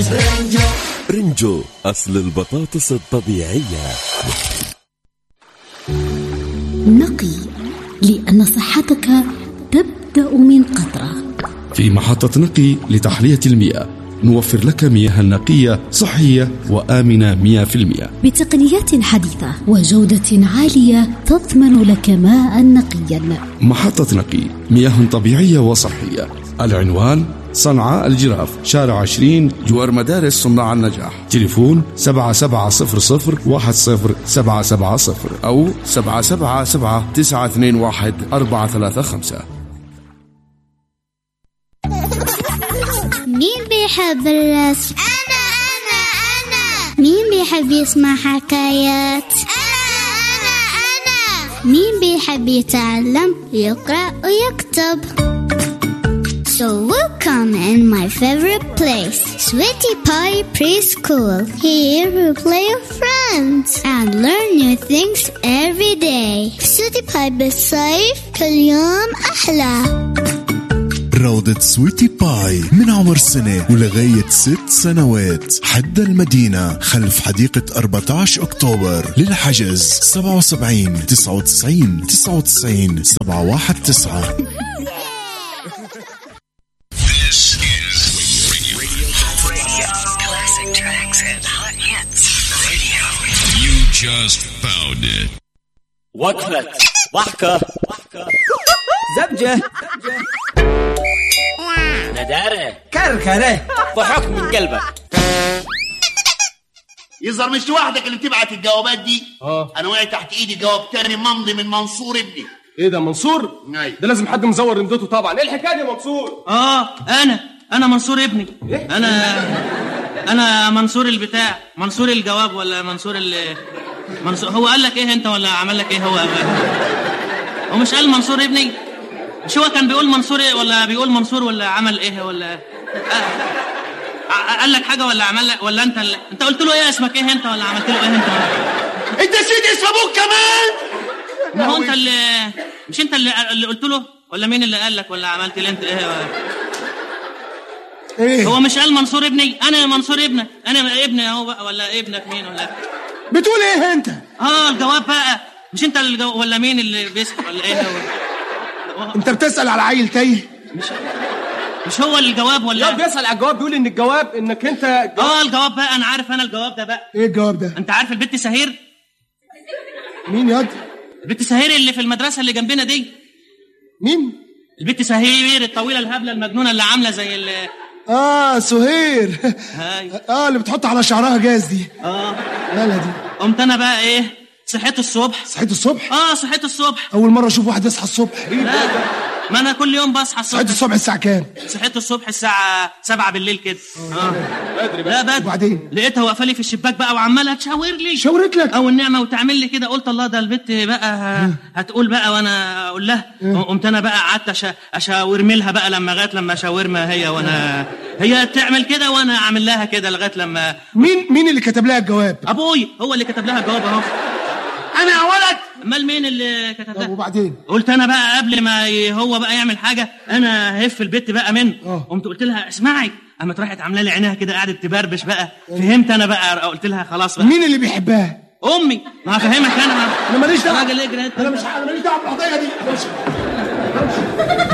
برنجو أصل البطاطس الطبيعية نقي لأن صحتك تبدأ من قطرة في محطة نقي لتحلية المياه نوفر لك مياه نقية صحية وآمنة 100% بتقنيات حديثة وجودة عالية تضمن لك ماء نقيا محطة نقي مياه طبيعية وصحية العنوان صنعاء الجراف شارع 20 جوار مدارس صناع النجاح تليفون 7700 10770 أو 777 921 435 مين بيحب الرسم؟ أنا أنا أنا مين بيحب يسمع حكايات؟ أنا أنا أنا مين بيحب يتعلم يقرأ ويكتب؟ So welcome in my favorite place, Sweetie Pie Preschool. Here we play with friends and learn new things every day. Sweetie Pie بالصيف كل يوم أحلى. روضة سويتي باي من عمر سنة ولغاية ست سنوات حد المدينة خلف حديقة 14 أكتوبر للحجز 77 99 99 719 This is Classic tracks and hot hits. Radio. You just found it. وقفة ضحكة زبجة ندارة كركرة ضحك من قلبك يظهر مش لوحدك اللي بتبعت الجوابات دي اه انا وقعت تحت ايدي جواب تاني ممضي من منصور ابني ايه ده منصور؟ أيوة. ده لازم حد مزور رمدته طبعا ايه الحكايه دي يا منصور؟ اه انا انا منصور ابني انا انا منصور البتاع منصور الجواب ولا منصور ال منصور هو قال لك ايه انت ولا عمل لك ايه هو هو مش قال منصور ابني مش هو كان بيقول منصور إيه ولا بيقول منصور ولا عمل ايه ولا آه. ع- قال لك حاجه ولا عمل لك ولا انت اللي... انت قلت له ايه اسمك ايه انت ولا عملت له ايه انت انت نسيت اسم ابوك كمان ما هو انت اللي مش انت اللي, اللي قلت له ولا مين اللي قال لك ولا عملت لي انت ايه ايه هو مش قال منصور ابني انا منصور ابنك انا ابني اهو بقى ولا ابنك مين ولا بتقول ايه انت اه الجواب بقى مش انت الجو... ولا مين اللي بيسكت ولا ايه هو انت بتسأل على عيل تايه مش هو الجواب ولا لا بيسال على الجواب بيقول ان الجواب انك انت اه الجواب بقى انا عارف انا الجواب ده بقى ايه الجواب ده انت عارف البت سهير مين ياض البت سهير اللي في المدرسه اللي جنبنا دي مين البت سهير الطويله الهبله المجنونه اللي عامله زي ال اه سهير هاي اه اللي بتحط على شعرها جاز دي اه مالها دي قمت انا بقى ايه صحيت الصبح صحيت الصبح اه صحيت الصبح اول مره اشوف واحد يصحى الصبح لا ما انا كل يوم بصحى الصبح صحيت الصبح الساعه كام صحيت الصبح الساعة 7 بالليل كده اه بدري لا بقى بدري وبعدين لقيتها واقفه لي في الشباك بقى وعماله تشاور لي شاورت لك او النعمه وتعمل لي كده قلت الله ده البت بقى ه- هتقول بقى وانا اقول لها قمت انا بقى قعدت أشا- اشاورمي لها بقى لما لغايه لما شاورما هي وانا هي تعمل كده وانا اعمل لها كده لغايه لما مين مين اللي كتب لها الجواب ابوي هو اللي كتب لها الجواب اهو انا يا ولد امال مين اللي كتب طب لها وبعدين قلت انا بقى قبل ما ي- هو بقى يعمل حاجه انا هف البت بقى منه اه. قمت قلت لها اسمعي قامت راحت عامله لي عينيها كده قعدت تبربش بقى فهمت انا بقى قلت لها خلاص بقى مين اللي بيحبها امي ما هفهمك انا انا ماليش دعوه راجل اجري انت انا مش انا ماليش دعوه بالقضيه دي